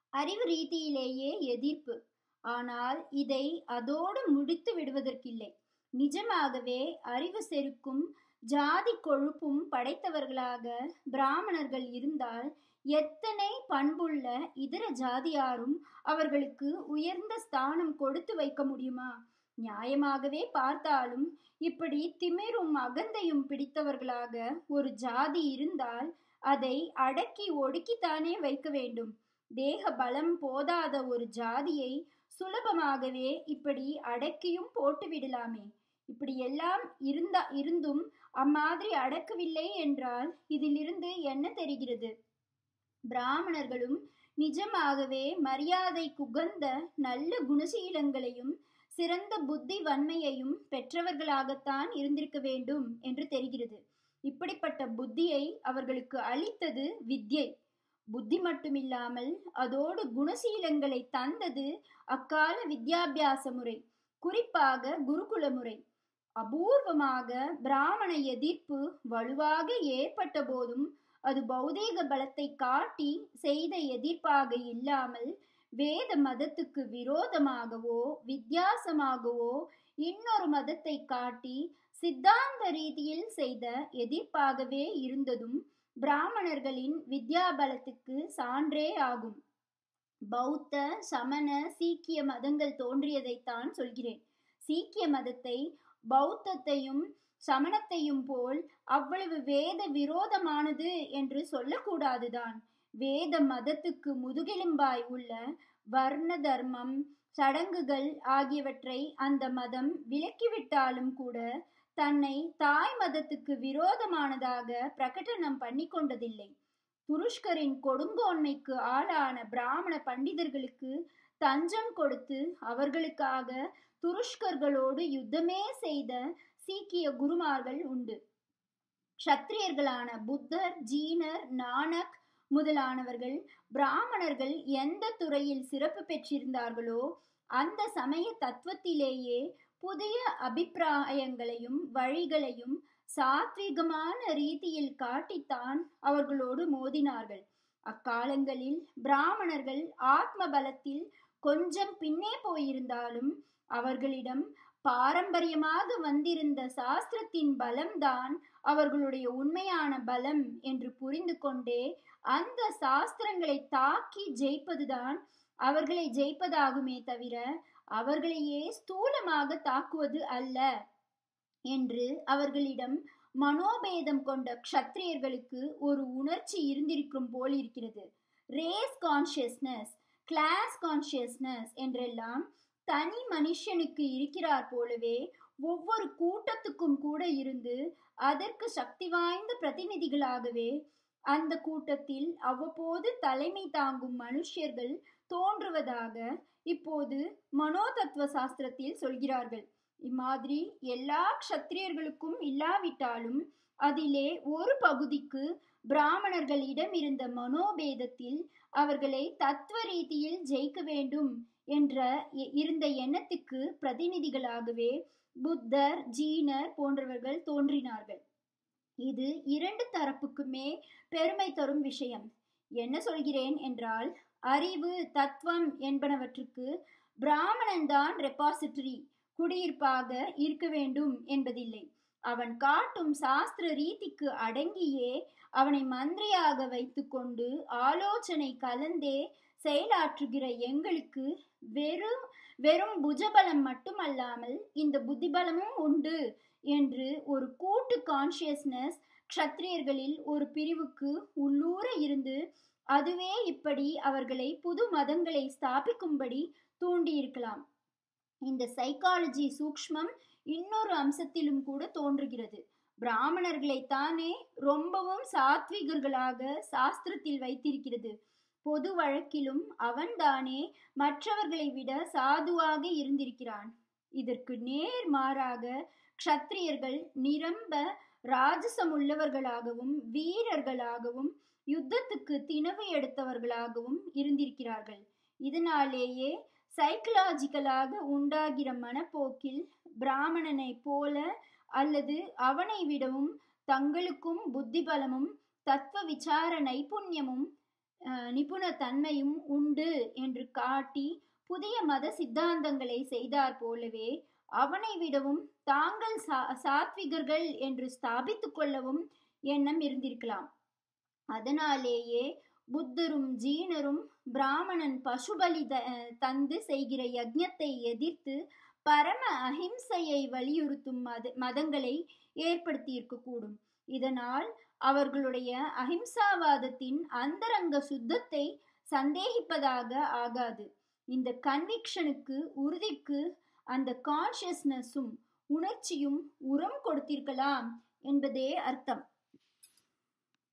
அறிவு ரீதியிலேயே எதிர்ப்பு ஆனால் இதை அதோடு முடித்து விடுவதற்கில்லை நிஜமாகவே அறிவு செருக்கும் ஜாதி கொழுப்பும் படைத்தவர்களாக பிராமணர்கள் இருந்தால் எத்தனை பண்புள்ள இதர ஜாதியாரும் அவர்களுக்கு உயர்ந்த ஸ்தானம் கொடுத்து வைக்க முடியுமா நியாயமாகவே பார்த்தாலும் இப்படி திமிரும் அகந்தையும் பிடித்தவர்களாக ஒரு ஜாதி இருந்தால் அதை அடக்கி ஒடுக்கித்தானே வைக்க வேண்டும் தேக பலம் போதாத ஒரு ஜாதியை சுலபமாகவே இப்படி அடக்கியும் போட்டு விடலாமே இப்படி எல்லாம் இருந்தா இருந்தும் அம்மாதிரி அடக்கவில்லை என்றால் இதிலிருந்து என்ன தெரிகிறது பிராமணர்களும் நிஜமாகவே மரியாதை குகந்த நல்ல குணசீலங்களையும் சிறந்த புத்தி வன்மையையும் பெற்றவர்களாகத்தான் இருந்திருக்க வேண்டும் என்று தெரிகிறது இப்படிப்பட்ட புத்தியை அவர்களுக்கு அளித்தது வித்யை புத்தி மட்டுமில்லாமல் அதோடு குணசீலங்களை தந்தது அக்கால வித்யாபியாச முறை குறிப்பாக குருகுல முறை அபூர்வமாக பிராமண எதிர்ப்பு வலுவாக ஏற்பட்ட போதும் அது பௌதீக பலத்தை காட்டி செய்த எதிர்ப்பாக இல்லாமல் வேத மதத்துக்கு விரோதமாகவோ வித்தியாசமாகவோ இன்னொரு மதத்தை காட்டி சித்தாந்த ரீதியில் செய்த எதிர்ப்பாகவே இருந்ததும் பிராமணர்களின் வித்யாபலத்துக்கு சான்றே ஆகும் பௌத்த சமண சீக்கிய மதங்கள் தோன்றியதைத்தான் சொல்கிறேன் சீக்கிய மதத்தை பௌத்தத்தையும் சமணத்தையும் போல் அவ்வளவு வேத விரோதமானது என்று சொல்லக்கூடாதுதான் வேத மதத்துக்கு முதுகெலும்பாய் உள்ள வர்ண தர்மம் சடங்குகள் ஆகியவற்றை அந்த மதம் விலக்கிவிட்டாலும் கூட தன்னை தாய் மதத்துக்கு விரோதமானதாக பிரகடனம் பண்ணி கொண்டதில்லை துருஷ்கரின் கொடுங்கோன்மைக்கு ஆளான பிராமண பண்டிதர்களுக்கு தஞ்சம் கொடுத்து அவர்களுக்காக துருஷ்கர்களோடு யுத்தமே செய்த சீக்கிய குருமார்கள் உண்டு க்ஷத்திரியர்களான புத்தர் ஜீனர் நானக் முதலானவர்கள் பிராமணர்கள் எந்த துறையில் சிறப்பு பெற்றிருந்தார்களோ அந்த சமய தத்துவத்திலேயே புதிய அபிப்பிராயங்களையும் வழிகளையும் சாத்விகமான ரீதியில் காட்டித்தான் அவர்களோடு மோதினார்கள் அக்காலங்களில் பிராமணர்கள் ஆத்ம பலத்தில் கொஞ்சம் பின்னே போயிருந்தாலும் அவர்களிடம் பாரம்பரியமாக வந்திருந்த சாஸ்திரத்தின் பலம்தான் அவர்களுடைய உண்மையான பலம் என்று புரிந்து கொண்டே அந்த சாஸ்திரங்களை தாக்கி ஜெயிப்பதுதான் அவர்களை ஜெயிப்பதாகுமே தவிர அவர்களையே ஸ்தூலமாக தாக்குவது அல்ல என்று அவர்களிடம் மனோபேதம் கொண்ட க்ஷத்திரியர்களுக்கு ஒரு உணர்ச்சி இருந்திருக்கும் போல் இருக்கிறது ரேஸ் கான்சியஸ்னஸ் கிளாஸ் கான்சியஸ்னஸ் என்றெல்லாம் தனி மனுஷனுக்கு இருக்கிறார் போலவே ஒவ்வொரு கூட்டத்துக்கும் கூட இருந்து அதற்கு சக்தி வாய்ந்த பிரதிநிதிகளாகவே அந்த கூட்டத்தில் அவ்வப்போது தலைமை தாங்கும் மனுஷர்கள் தோன்றுவதாக இப்போது மனோதத்துவ சாஸ்திரத்தில் சொல்கிறார்கள் இம்மாதிரி எல்லா க்ஷத்திரியர்களுக்கும் இல்லாவிட்டாலும் அதிலே ஒரு பகுதிக்கு பிராமணர்களிடம் இருந்த மனோபேதத்தில் அவர்களை தத்துவ ரீதியில் ஜெயிக்க வேண்டும் என்ற இருந்த எண்ணத்துக்கு பிரதிநிதிகளாகவே புத்தர் ஜீனர் போன்றவர்கள் தோன்றினார்கள் இது இரண்டு தரப்புக்குமே பெருமை தரும் விஷயம் என்ன சொல்கிறேன் என்றால் அறிவு தத்துவம் என்பனவற்றுக்கு பிராமணன் தான் ரெபாசிட்டரி குடியிருப்பாக இருக்க வேண்டும் என்பதில்லை அவன் காட்டும் சாஸ்திர ரீதிக்கு அடங்கியே அவனை மந்திரியாக வைத்துக்கொண்டு ஆலோசனை கலந்தே செயலாற்றுகிற எங்களுக்கு வெறும் வெறும் புஜபலம் மட்டுமல்லாமல் இந்த புத்திபலமும் உண்டு என்று ஒரு கூட்டு கான்சியஸ்னஸ் க்ஷத்திரியர்களில் ஒரு பிரிவுக்கு உள்ளூர இருந்து அதுவே இப்படி அவர்களை புது மதங்களை ஸ்தாபிக்கும்படி தூண்டியிருக்கலாம் இந்த சைக்காலஜி சூக்ஷ்மம் இன்னொரு அம்சத்திலும் கூட தோன்றுகிறது பிராமணர்களைத்தானே ரொம்பவும் சாத்விகர்களாக சாஸ்திரத்தில் வைத்திருக்கிறது பொது வழக்கிலும் அவன்தானே மற்றவர்களை விட சாதுவாக இருந்திருக்கிறான் இதற்கு நேர் மாறாக க்ஷத்திரியர்கள் நிரம்ப ராஜசமுள்ளவர்களாகவும் வீரர்களாகவும் யுத்தத்துக்கு திணவு எடுத்தவர்களாகவும் இருந்திருக்கிறார்கள் இதனாலேயே சைக்கலாஜிக்கலாக உண்டாகிற மனப்போக்கில் பிராமணனை போல அல்லது அவனை விடவும் தங்களுக்கும் புத்தி பலமும் தத்துவ விசார நைபுண்யமும் நிபுணத்தன்மையும் உண்டு என்று காட்டி புதிய மத சித்தாந்தங்களை செய்தார் போலவே அவனை விடவும் தாங்கள் சா சாத்விகர்கள் என்று ஸ்தாபித்து கொள்ளவும் எண்ணம் இருந்திருக்கலாம் அதனாலேயே புத்தரும் ஜீனரும் பிராமணன் பசுபலி தந்து செய்கிற யஜ்ஞத்தை எதிர்த்து பரம அஹிம்சையை வலியுறுத்தும் மத மதங்களை ஏற்படுத்தியிருக்க கூடும் இதனால் அவர்களுடைய அஹிம்சாவாதத்தின் அந்தரங்க சுத்தத்தை சந்தேகிப்பதாக ஆகாது இந்த கன்விக்ஷனுக்கு உறுதிக்கு அந்த கான்சியஸ்னஸும் உணர்ச்சியும் உரம் கொடுத்திருக்கலாம் என்பதே அர்த்தம்